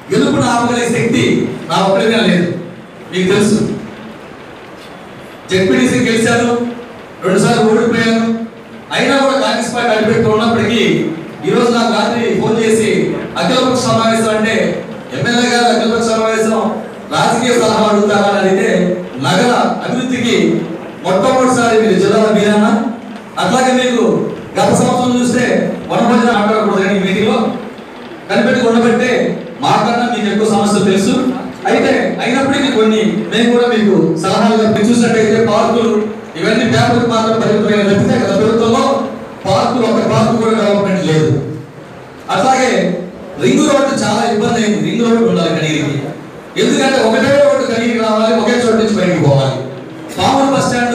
గెలుపును ఆపగలిగే శక్తి నా ఒక్కడిగా లేదు మీకు తెలుసు జెడ్పీటీసీ గెలిచాను రెండుసార్లు ఓడిపోయాను అయినా కూడా కాంగ్రెస్ పార్టీ అడిపెట్టి ఉన్నప్పటికీ ఈ రోజు నాకు రాత్రి ఫోన్ చేసి అఖిలపక్ష సమావేశం అంటే ఎమ్మెల్యే గారు అఖిలపక్ష సమావేశం రాజకీయ సలహా అడుగుతారా అని అడిగితే నగర అభివృద్ధికి మొట్టమొదటిసారి మీరు జిల్లాలో మీరన్నా అట్లాగే మీకు గత సంవత్సరం చూస్తే వనభోజన మాట్లాడకూడదు కానీ ఈ మీటింగ్లో కనిపెట్టి ఉండబట్టే మాకన్నా మీకు ఎక్కువ సమస్యలు తెలుసు అయితే అయినప్పటికీ కొన్ని మేము కూడా మీకు సలహాలుగా మీరు చూసినట్టయితే పార్కులు ఇవన్నీ పేపర్ మాత్రం పరిమితమైన తప్పితే గత ప్రభుత్వంలో పార్కులు ఒక పార్కు కూడా డెవలప్మెంట్ లేదు అట్లాగే రింగ్ రోడ్డు చాలా ఇబ్బంది అయింది రింగ్ రోడ్డు ఉండాలి కడిగిరికి ఎందుకంటే ఒకటే రోడ్డు కడిగిరికి రావాలి ఒకే చోటు నుంచి బయటికి పోవాలి Pamuru bus stand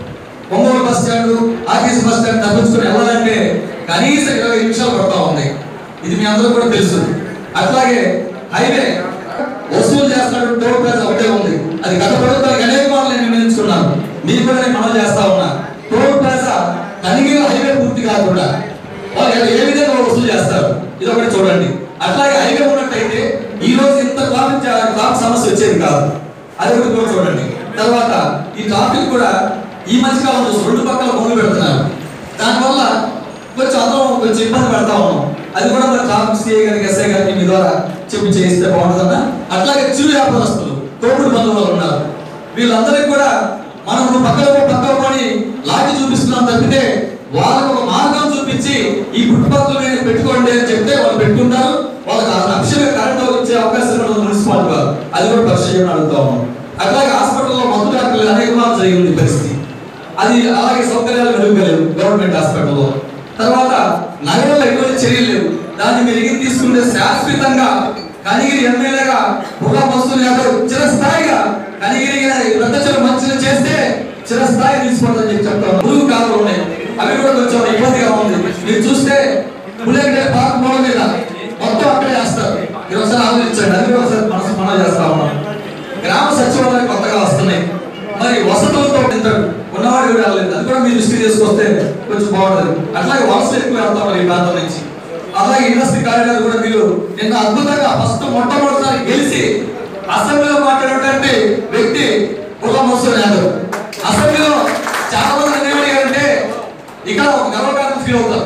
Ongole bus stand RTC bus stand తప్పించుకుని వెళ్ళాలంటే కనీసం ఇరవై నిమిషాలు పడతా ఉంది ఇది మీ అందరూ కూడా తెలుసు అట్లాగే హైవే వసూలు చేస్తున్నట్టు టోల్ ప్లాజా ఒకటే ఉంది అది గత ప్రభుత్వానికి అనేక మార్లు నేను నిర్ణయించుకున్నాను మీకు కూడా నేను మనం చేస్తా ఉన్నా టోల్ ప్లాజా కనిగిరి హైవే పూర్తి కాకుండా వాళ్ళు ఏ- ఏ విధంగా వసూలు చేస్తారు ఇది ఒకటి చూడండి అట్లాగే హైవే ఉన్నట్టయితే ఈ రోజు ఇంత ట్రాఫిక్ జా- ట్రాఫిక్ సమస్య వచ్చేది కాదు అది ఒకటి కూడా చూడండి తర్వాత ఈ ట్రాఫిక్ కూడా ఈ మధ్య కాలం చూసి రెండు పక్కల మొదలు పెడుతున్నారు దానివల్ల కొంచెం అందరం కొంచెం ఇబ్బంది పెడతా ఉన్నాం అది కూడా మరి ట్రాఫిక్ సిఐ గారికి ఎస్ఐ గారికి మీ ద్వారా చెప్పి చేయిస్తే బాగుంటుందన్న అట్లాగే చిరు వ్యాపారస్తులు తోపుడు బంధువులు ఉన్నారు వీళ్ళందరికీ కూడా మనం నువ్వు పక్కన పో, పక్కన పని లాగి చూపిస్తున్నాం తప్పితే వాళ్ళకు ఒక మార్గం చూపించి ఈ ఫుట్పాత్ మీద పెట్టుకోండి అని చెప్తే వాళ్ళు పెట్టుకుంటారు వాళ్ళకి అక్షర కరెంట్ వచ్చే అవకాశం కూడా ఉంది మున్సిపాలిటీ వారు అది కూడా పరిశీలన అడుగుతా ఉన్నాం అట్లాగే హాస్పిటల్లో మందు డాక్టర్లు అనేక మార్లు జరిగింది ఈ పరిస్థితి అది అలాగే సౌకర్యాలు మెరుగుపలేవు గవర్నమెంట్ హాస్పిటల్లో తర్వాత నగరంలో ఎటువంటి చర్యలు లేవు దాన్ని మీరు ఎగిరి తీసుకుంటే శాశ్వతంగా కనిగిరి ఎమ్మెల్యేగా పుగా మస్తులు యాదవ్ చిరస్థాయిగా కనిగిరి పెద్ద చెరు మంచిగా చేస్తే చిరస్థాయి తీసుకుంటుందని చెప్పి చెప్తాను మురుగు కాలువలు ఉన్నాయి అవి కూడా కొంచెం ఇబ్బందిగా ఉంది మీరు చూస్తే బుల్లెట్ పార్క్ మోడల్ మీద మొత్తం అక్కడే చేస్తారు మీరు ఒకసారి ఆలోచించండి అది కూడా ఒకసారి మనసు మనం చేస్తా ఉన్నాం గ్రామ సచివాలయాలు కొత్తగా వస్తున్నాయి మరి వసతులతో తింటాడు ఉన్నవాడు కూడా వెళ్ళలేదు అది కూడా మీరు దృష్టి తీసుకొస్తే కొంచెం బాగుంటుంది అట్లాగే వలసలు ఎక్కువ వెళ్తా ఉన్నారు ఈ ప్రాంతం నుంచి అలాగే ఇండస్ట్రీ కారిడార్ కూడా మీరు నిన్న అద్భుతంగా ఫస్ట్ మొట్టమొదటిసారి గెలిచి అసెంబ్లీలో మాట్లాడేటువంటి వ్యక్తి కుల మసూర్ యాదవ్ అసెంబ్లీలో చాలా మంది ఏమడిగారంటే ఇక్కడ ఒక గర్వకారణం ఫీల్ అవుతారు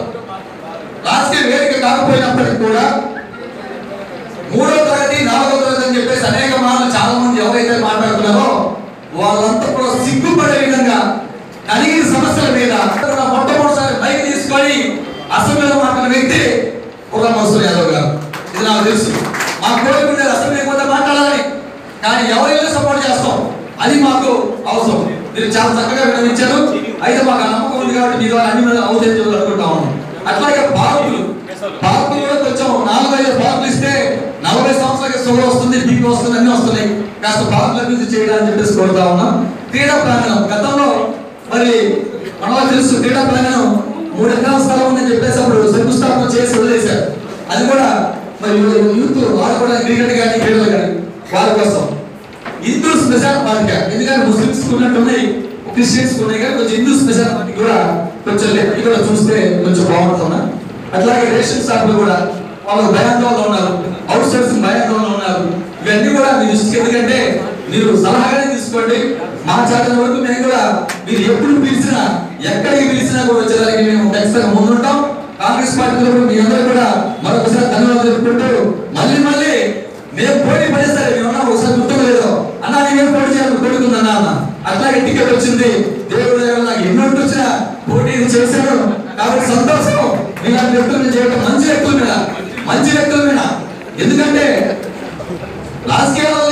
రాజకీయ వేదిక కాకపోయినప్పటికీ కూడా మూడో తరగతి నాలుగో తరగతి అని చెప్పేసి అనేక మార్లు చాలా మంది ఎవరైతే మాట్లాడుతున్నారో వాళ్ళంతా కూడా సిగ్గుపడే విధంగా కలిగిన సమస్యల మీద కూడా మొట్టమొదటిసారి మైక్ తీసుకొని అసెంబ్లీలో మాట్లాడిన వ్యక్తి కుర్ర మసూర్ యాదవ్ గారు ఇది నాకు తెలుసు మా కోరిక ఉండేది అసెంబ్లీ కొంత మాట్లాడాలని కానీ ఎవరైనా సపోర్ట్ చేస్తాం అది మాకు అవసరం మీరు చాలా చక్కగా వివరించారు అయితే మాకు ఆ నమ్మకం ఉంది కాబట్టి మీ ద్వారా అన్ని అవుతాయి అనుకుంటా ఉన్నాం అట్లాగే పార్కులు పార్కులు కూడా కొంచెం నాలుగు ఐదు పార్కులు ఇస్తే నలభై సంవత్సరాలకి షుగర్ వస్తుంది బీపీ వస్తుంది అన్ని వస్తున్నాయి కాస్త పార్కులు అభివృద్ధి చేయడానికి చెప్పేసి కోరుతా ఉన్నాం క్రీడా ప్రాంగణం గతంలో మరి మనలో తెలుసు క్రీడా ప్రాంగణం మూడు ఎకరాల స్థలం ఉందని చెప్పేసి అప్పుడు శంకుస్థాపన చేసి వదిలేశారు అది కూడా మరి యూత్ ఆడుకోవడానికి క్రికెట్ కానీ క్రీడలు కానీ వారి కోసం హిందూ స్పెషల్ పార్టీ ఎందుకంటే ముస్లిమ్స్ ఉన్నట్టు ఉన్నాయి క్రిస్టియన్స్ ఉన్నాయి కానీ కొంచెం హిందూ స్పెషల్ పార్టీ కూడా కొంచెం లెఫ్ట్ కూడా చూస్తే కొంచెం బాగుంటుందా అట్లాగే రేషన్ షాపులు కూడా వాళ్ళు భయాందోళన ఉన్నారు అవుట్ సోర్సింగ్ భయాందోళన ఉన్నారు ఇవన్నీ కూడా మీ దృష్టికి ఎందుకంటే మీరు సలహాగానే తీసుకోండి మా చేత వరకు మేము కూడా మీరు ఎప్పుడు పిలిచినా ఎక్కడికి పిలిచినా కూడా వచ్చేదానికి మేము ఖచ్చితంగా ముందుంటాం కాంగ్రెస్ పార్టీ తరపున మీ అందరూ కూడా మరొకసారి ధన్యవాదాలు చెప్పుకుంటూ మళ్ళీ మళ్ళీ మేము పోటీ పడేసరి మేము ఉన్నాం ఒకసారి గుర్తులేదు అన్న నేను పోటీ చేయాలని కోరుకుందన్నా అన్న అట్లాగే టికెట్ వచ్చింది దేవుడు దయ వల్ల నాకు ఎన్నోటి వచ్చినా పోటీ చేశాను కాబట్టి సంతోషం మీలాంటి వ్యక్తులు మీద చేయడం మంచి వ్యక్తుల మీద మంచి వ్యక్తుల మీద ఎందుకంటే రాజకీయాల్లో